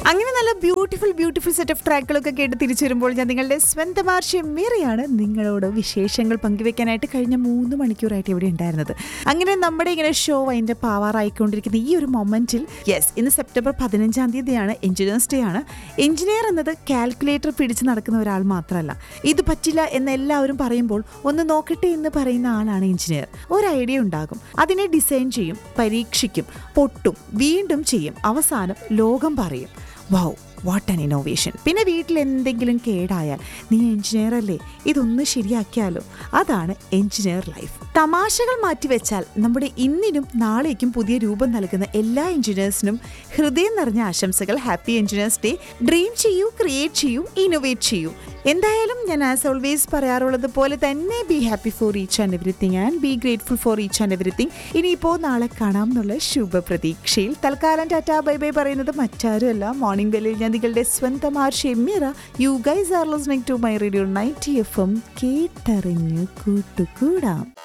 അങ്ങനെ നല്ല beautiful beautiful set of ട്രാക്കുകളൊക്കെ കേട്ട് തിരിച്ചു വരുമ്പോൾ ഞാൻ നിങ്ങളുടെ സ്വന്തമാർ ഷെമ്മീറയാണ് നിങ്ങളോട് വിശേഷങ്ങൾ പങ്കുവെക്കാനായിട്ട് കഴിഞ്ഞ മൂന്ന് മണിക്കൂറായിട്ട് ഇവിടെ ഉണ്ടായിരുന്നത് അങ്ങനെ നമ്മുടെ ഇങ്ങനെ ഷോ അതിൻ്റെ പാവാറായിക്കൊണ്ടിരിക്കുന്ന ഈ ഒരു മൊമെന്റിൽ യെസ് ഇന്ന് സെപ്റ്റംബർ പതിനഞ്ചാം തീയതിയാണ് എഞ്ചിനീയേഴ്സ് ഡേ ആണ് എഞ്ചിനീയർ എന്നത് കാൽക്കുലേറ്റർ പിടിച്ച് നടക്കുന്ന ഒരാൾ മാത്രമല്ല ഇത് പറ്റില്ല എന്ന് എല്ലാവരും പറയുമ്പോൾ ഒന്ന് നോക്കട്ടെ എന്ന് പറയുന്ന ആളാണ് എഞ്ചിനീയർ ഒരു ഐഡിയ ഉണ്ടാകും അതിനെ ഡിസൈൻ ചെയ്യും പരീക്ഷിക്കും പൊട്ടും വീണ്ടും ചെയ്യും അവസാനം ലോകം പറയും വൗ വാട്ട് ആൻ ഇന്നോവേഷൻ പിന്നെ വീട്ടിൽ എന്തെങ്കിലും കേടായാൽ നീ എഞ്ചിനീയർ അല്ലേ ഇതൊന്ന് ശരിയാക്കിയാലോ അതാണ് എഞ്ചിനീയർ ലൈഫ് തമാശകൾ മാറ്റിവെച്ചാൽ നമ്മുടെ ഇന്നിനും നാളേക്കും പുതിയ രൂപം നൽകുന്ന എല്ലാ എഞ്ചിനീയേഴ്സിനും ഹൃദയം നിറഞ്ഞ ആശംസകൾ ഹാപ്പി എഞ്ചിനീയേഴ്സ് ഡേ ഡ്രീം ചെയ്യൂ ക്രിയേറ്റ് ചെയ്യൂ ഇന്നോവേറ്റ് ചെയ്യൂ എന്തായാലും ഞാൻ ആസ് ഓൾവേസ് പറയാറുള്ളത് പോലെ തന്നെ be happy for each and everything and be grateful for each and everything ഇനിയിപ്പോൾ നാളെ കാണാം എന്നുള്ള ശുഭപ്രതീക്ഷയിൽ തൽക്കാലം ടാറ്റാ ബൈ ബൈ പറയുന്നത് മറ്റാരുമല്ല മോർണിംഗ് ബെല്ലിൽ ഞാൻ നിങ്ങളുടെ സ്വന്തം R Shemmira you guys are listening to my radio ninety F M കേട്ടറിഞ്ഞു കൂട്ടുകൂടാം